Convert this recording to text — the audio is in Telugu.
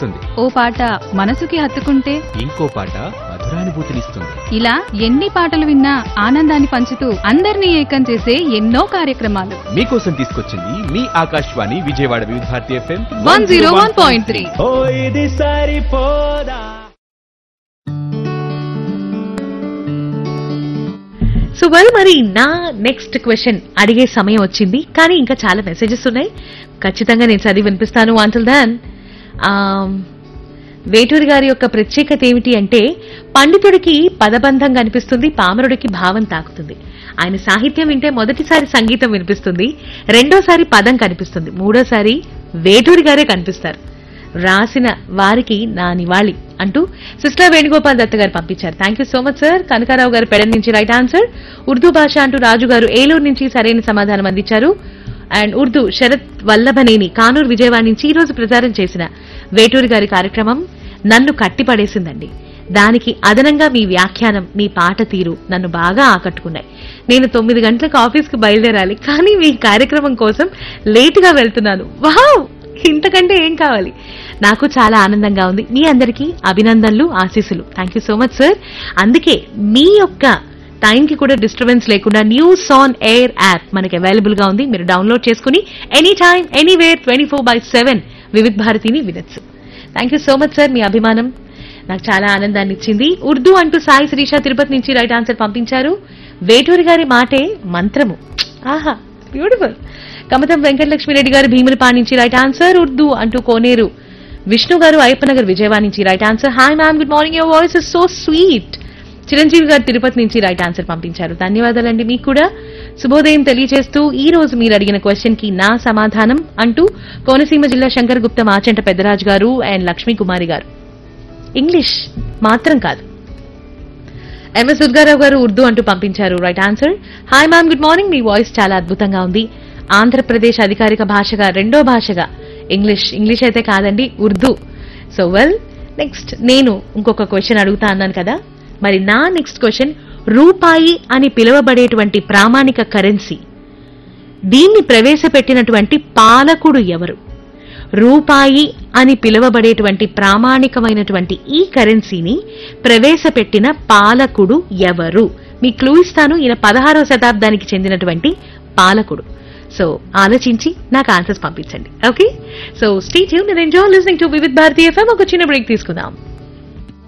తెస్తుంది ఓ పాట మనసుకి హత్తుకుంటే ఇంకో పాట మధురానుభూతినిస్తుంది ఇలా ఎన్ని పాటలు విన్నా ఆనందాన్ని పంచుతూ అందరినీ ఏకం చేసే ఎన్నో కార్యక్రమాలు మీకోసం తీసుకొచ్చింది మీ Akashvani Vijayawada Vividh Bharati FM one zero one point three ఓ ఇది సరిపోదా సో వెల్ మరి నా నెక్స్ట్ క్వశ్చన్ అడిగే సమయం వచ్చింది కానీ ఇంకా చాలా మెసేజెస్ ఉన్నాయి ఖచ్చితంగా నేను చదివి వినిపిస్తాను అంటుల్ దాన్ వేటూరి గారి యొక్క ప్రత్యేకత ఏమిటి అంటే పండితుడికి పదబంధం కనిపిస్తుంది పామరుడికి భావం తాకుతుంది ఆయన సాహిత్యం వింటే మొదటిసారి సంగీతం వినిపిస్తుంది రెండోసారి పదం కనిపిస్తుంది మూడోసారి వేటూరి గారే కనిపిస్తారు రాసిన వారికి నా నివాళి అంటూ సిస్టర్ వేణుగోపాల్ దత్త గారు పంపించారు thank you so much sir Kanakarao గారు పెడన్ నుంచి రైట్ ఆన్సర్ ఉర్దూ భాష అంటూ రాజు గారు ఏలూరు నుంచి సరైన సమాధానం అందించారు అండ్ ఉర్దూ శరత్ వల్లభనేని కానూరు విజయవాడ నుంచి ఈ రోజు ప్రచారం చేసిన వేటూరి గారి కార్యక్రమం నన్ను కట్టిపడేసిందండి దానికి అదనంగా మీ వ్యాఖ్యానం మీ పాట తీరు నన్ను బాగా ఆకట్టుకున్నాయి నేను తొమ్మిది గంటలకు ఆఫీస్కి బయలుదేరాలి కానీ మీ కార్యక్రమం కోసం లేటుగా వెళ్తున్నాను వావ్ ఇంతకంటే ఏం కావాలి నాకు చాలా ఆనందంగా ఉంది మీ అందరికీ అభినందనలు ఆశీస్సులు thank you so much sir అందుకే మీ యొక్క టైంకి కూడా డిస్టర్బెన్స్ లేకుండా న్యూస్ ఆన్ ఎయిర్ యాప్ మనకి అవైలబుల్ గా ఉంది మీరు డౌన్లోడ్ చేసుకుని any time anywhere twenty four by seven Vividh భారతిని వినొచ్చు thank you so much sir మీ అభిమానం నాకు చాలా ఆనందాన్ని ఇచ్చింది ఉర్దూ అంటూ సాయి శ్రీష తిరుపతి నుంచి రైట్ ఆన్సర్ పంపించారు వేటూరి గారి మాటే మంత్రము ఆహా బ్యూటిఫుల్ కమతం వెంకటలక్ష్మిరెడ్డి గారు భీములపాడు నుంచి రైట్ ఆన్సర్ ఉర్దూ అంటూ కోనేరు విష్ణు గారు అయ్యప్పనగర్ విజయవాడ నుంచి right answer hi ma'am good morning your voice is so sweet Chiranjeevi గారు తిరుపతి నుంచి రైట్ ఆన్సర్ పంపించారు ధన్యవాదాలండి మీకు కూడా శుభోదయం తెలియజేస్తూ ఈ రోజు మీరు అడిగిన క్వశ్చన్ కి నా సమాధానం అంటూ కోనసీమ జిల్లా శంకర్ గుప్త మాచంట పెద్దరాజు గారు అండ్ లక్ష్మీ కుమారి గారు ఇంగ్లీష్ మాత్రం కాదు ఎంఎస్ దుర్గారావు గారు ఉర్దూ అంటూ పంపించారు right answer hi ma'am good morning మీ వాయిస్ చాలా అద్భుతంగా ఉంది ఆంధ్రప్రదేశ్ అధికారిక భాషగా రెండో భాషగా ఇంగ్లీష్ ఇంగ్లీష్ అయితే కాదండి ఉర్దూ సో వెల్ నెక్స్ట్ నేను ఇంకొక క్వశ్చన్ అడుగుతా అన్నాను కదా మరి నా నెక్స్ట్ క్వశ్చన్ రూపాయి అని పిలువబడేటువంటి ప్రామాణిక కరెన్సీ దీన్ని ప్రవేశపెట్టినటువంటి పాలకుడు ఎవరు రూపాయి అని పిలువబడేటువంటి ప్రామాణికమైనటువంటి ఈ కరెన్సీని ప్రవేశపెట్టిన పాలకుడు ఎవరు మీ క్లూ ఇస్తాను ఈయన పదహారవ శతాబ్దానికి చెందినటువంటి పాలకుడు సో ఆలోచించి నాకు ఆన్సర్స్ పంపించండి okay so stay tune enjoy listening to Vividh Bharatiya FM ఒక చిన్న బ్రేక్ తీసుకుందాం